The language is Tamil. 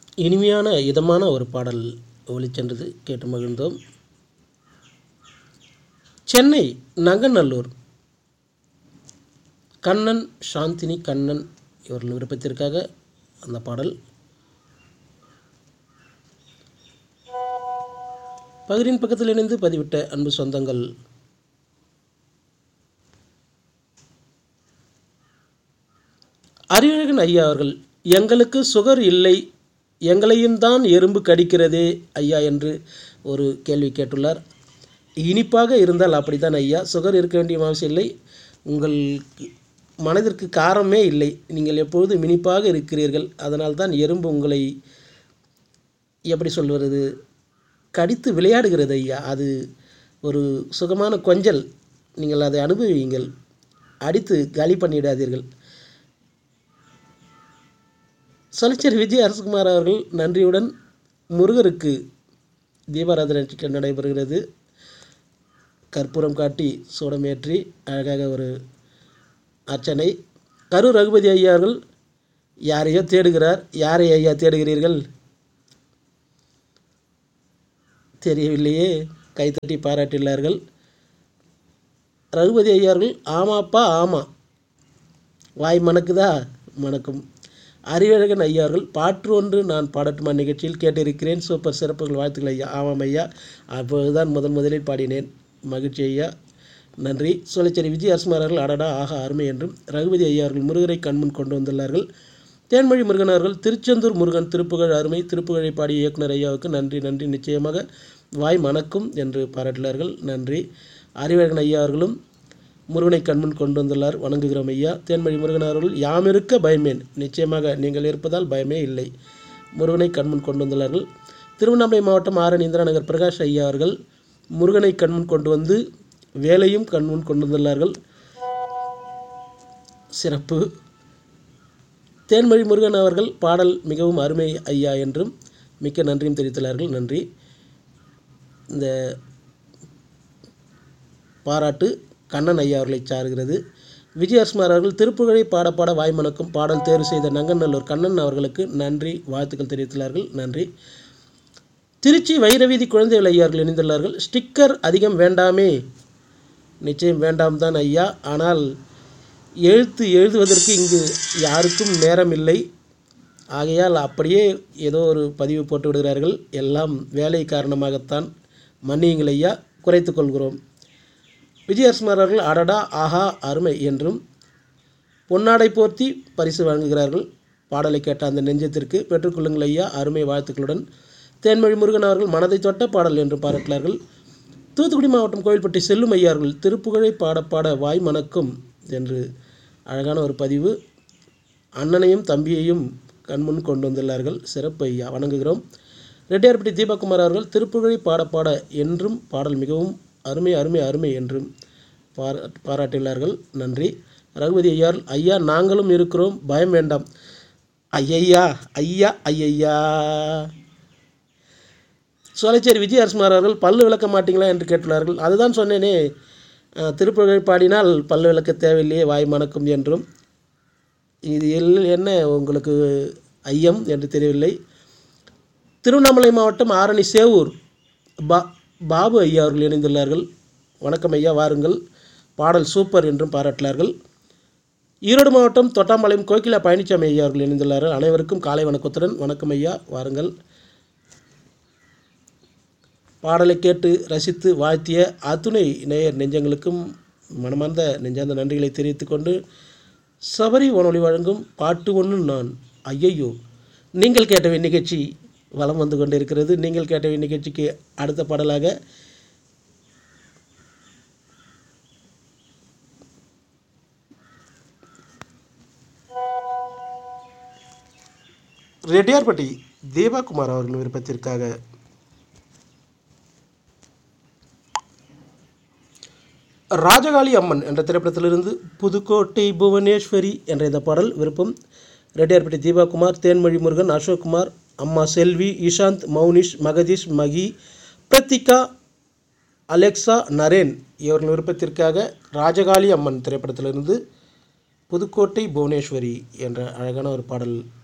இனிமையான இதமான ஒரு பாடல் ஒலிச்சென்றது கேட்டு மகிழ்ந்தோம் சென்னை நங்கநல்லூர் கண்ணன் சாந்தினி கண்ணன் இவர்கள் விருப்பத்திற்காக அந்த பாடல் பகிரின் பக்கத்தில் இணைந்து பதிவிட்ட அன்பு சொந்தங்கள் அறிவழகன் ஐயா அவர்கள் எங்களுக்கு சுகர் இல்லை எங்களையும் தான் எறும்பு கடிக்கிறதே ஐயா என்று ஒரு கேள்வி கேட்டுள்ளார் இனிப்பாக இருந்தால் அப்படித்தான் ஐயா சுகர் இருக்க வேண்டிய அவசியம் இல்லை உங்கள் மனதிற்கு காரமே இல்லை நீங்கள் எப்பொழுதும் இனிப்பாக இருக்கிறீர்கள் அதனால் தான் எறும்பு உங்களை எப்படி சொல்வது கடித்து விளையாடுகிறது ஐயா அது ஒரு சுகமான கொஞ்சல் நீங்கள் அதை அனுபவியுங்கள் அடித்து காலி பண்ணிடாதீர்கள் சொலச்சேரி விஜய் அரசகுமார் அவர்கள் நன்றியுடன் முருகருக்கு தீபாராதனை நடைபெறுகிறது கற்பூரம் காட்டி சூடமேற்றி அழகாக ஒரு அர்ச்சனை கரூர் ரகுபதி ஐயா அவர்கள் யாரையோ தேடுகிறார் யாரை ஐயா தேடுகிறீர்கள் தெரியவில்லையே கைத்தட்டி பாராட்டியுள்ளார்கள் ரகுபதி ஐயார்கள் ஆமாப்பா ஆமாம் வாய் மணக்குதா மணக்கும் அறிவழகன் ஐயா அவர்கள் பாற்று ஒன்று நான் பாடட்டுமா நிகழ்ச்சியில் கேட்டிருக்கிறேன் சூப்பர் சிறப்புகள் வாழ்த்துக்கள் ஐயா ஆமாம் ஐயா அப்போதுதான் முதன் முதலில் பாடினேன் மகிழ்ச்சி ஐயா நன்றி சோலைச்சேரி விஜய் அரசுமார் அவர்கள் அடடா ஆகா அருமை என்றும் ரகுபதி ஐயா அவர்கள் முருகரை கண்முன் கொண்டு வந்துள்ளார்கள் தேன்மொழி முருகன் அவர்கள் திருச்செந்தூர் முருகன் திருப்புகழ் அருமை திருப்புகழை பாடிய இயக்குனர் ஐயாவுக்கு நன்றி நன்றி நிச்சயமாக வாய் மணக்கும் என்று பாராட்டினார்கள் நன்றி அறிவழகன் ஐயா அவர்களும் முருகனை கண்முன் கொண்டு வந்துள்ளார் வணங்குகிறோம் ஐயா தேன்மொழி முருகன் அவர்கள் யாம் இருக்க பயமேன் நிச்சயமாக நீங்கள் இருப்பதால் பயமே இல்லை முருகனை கண்முன் கொண்டு வந்துள்ளார்கள் திருவண்ணாமலை மாவட்டம் ஆரணி இந்திரா நகர் பிரகாஷ் ஐயா அவர்கள் முருகனை கண்முன் கொண்டு வந்து வேலையும் கண்முன் கொண்டு வந்துள்ளார்கள் சிறப்பு தேன்மொழி முருகன் அவர்கள் பாடல் மிகவும் அருமை ஐயா என்றும் மிக்க நன்றியும் தெரிவித்துள்ளார்கள் நன்றி இந்த பாராட்டு கண்ணன் ஐயா அவர்களை சாருகிறது விஜயகுமார் அவர்கள் திருப்புகழை பாட பாட வாய்மணக்கும் பாடல் தேர்வு செய்த நங்கநல்லூர் கண்ணன் அவர்களுக்கு நன்றி வாழ்த்துக்கள் தெரிவித்துள்ளார்கள் நன்றி திருச்சி வைரவீதி குழந்தைகள் ஐயா அவர்கள் இணைந்துள்ளார்கள் ஸ்டிக்கர் அதிகம் வேண்டாமே நிச்சயம் வேண்டாம் தான் ஐயா ஆனால் எழுத்து எழுதுவதற்கு இங்கு யாருக்கும் நேரம் இல்லை ஆகையால் அப்படியே ஏதோ ஒரு பதிவு போட்டு விடுகிறார்கள் எல்லாம் வேலை காரணமாகத்தான் மன்னியுங்கள் ஐயா குறைத்து கொள்கிறோம் விஜயகுமார் அவர்கள் அடடா ஆஹா அருமை என்றும் பொன்னாடை போர்த்தி பரிசு வழங்குகிறார்கள் பாடலை கேட்ட அந்த நெஞ்சத்திற்கு பெற்றுக்கொள்ளுங்கள் ஐயா அருமை வாழ்த்துக்களுடன் தேன்மொழி முருகன் அவர்கள் மனதை தொட்ட பாடல் என்று பாராட்டினார்கள் தூத்துக்குடி மாவட்டம் கோயில்பட்டி செல்லும் ஐயார்கள் திருப்புகழை பாட பாட வாய் மணக்கும் என்று அழகான ஒரு பதிவு அண்ணனையும் தம்பியையும் கண்முன் கொண்டு வந்துள்ளார்கள் சிறப்பு ஐயா வணங்குகிறோம் ரெட்டியார்பட்டி தீபக்குமார் அவர்கள் திருப்புகழை பாட பாட என்றும் பாடல் மிகவும் அருமை அருமை அருமை என்றும் பாரா பாராட்டியுள்ளார்கள் நன்றி ரகுபதி ஐயார் ஐயா நாங்களும் இருக்கிறோம் பயம் வேண்டாம் ஐயையா ஐயா ஐயையா சோலைச்சேரி விஜய் அரசுமார் அவர்கள் பல்லு விளக்க மாட்டீங்களா என்று கேட்டுள்ளார்கள் அதுதான் சொன்னேனே திருப்புகழ் பாடினால் பல்லு விளக்க தேவையில்லையே வாய் மணக்கும் என்றும் இது எல் என்ன உங்களுக்கு ஐயம் என்று தெரியவில்லை திருவண்ணாமலை மாவட்டம் ஆரணி சேவூர் பா பாபு ஐயா அவர்கள் இணைந்துள்ளார்கள் வணக்கம் ஐயா வாருங்கள் பாடல் சூப்பர் என்றும் பாராட்டினார்கள் ஈரோடு மாவட்டம் தொட்டாம்பாளையம் கோகிலா பழனிசாமி ஐயா அவர்கள் இணைந்துள்ளார்கள் அனைவருக்கும் காலை வணக்கத்துடன் வணக்கம் ஐயா வாருங்கள் பாடலை கேட்டு ரசித்து வாழ்த்திய அத்துணை நேயர் நெஞ்சங்களுக்கும் மனமார்ந்த நெஞ்சார்ந்த நன்றிகளை தெரிவித்துக் கொண்டு சபரி வானொலி வழங்கும் பாட்டு ஒன்று நான் ஐயையோ நீங்கள் கேட்ட நிகழ்ச்சி வலம் வந்து கொண்டிருக்கிறது நீங்கள் கேட்ட நிகழ்ச்சிக்கு அடுத்த பாடலாக ரெட்டியார்பட்டி தேவாகுமார் அவர்கள் விருப்பத்திற்காக ராஜகாளி அம்மன் என்ற திரைப்படத்திலிருந்து புதுக்கோட்டை புவனேஸ்வரி என்ற இந்த பாடல் விருப்பம் ரெட்டியார்பட்டி தீபாகுமார் தேன்மொழி முருகன் அசோக்குமார் அம்மா செல்வி இஷாந்த் மௌனிஷ் மகதீஷ் மகி பிரத்திகா அலெக்சா நரேன் இவர்கள் விருப்பத்திற்காக ராஜகாளி அம்மன் திரைப்படத்திலிருந்து புதுக்கோட்டை புவனேஸ்வரி என்ற அழகான ஒரு பாடல்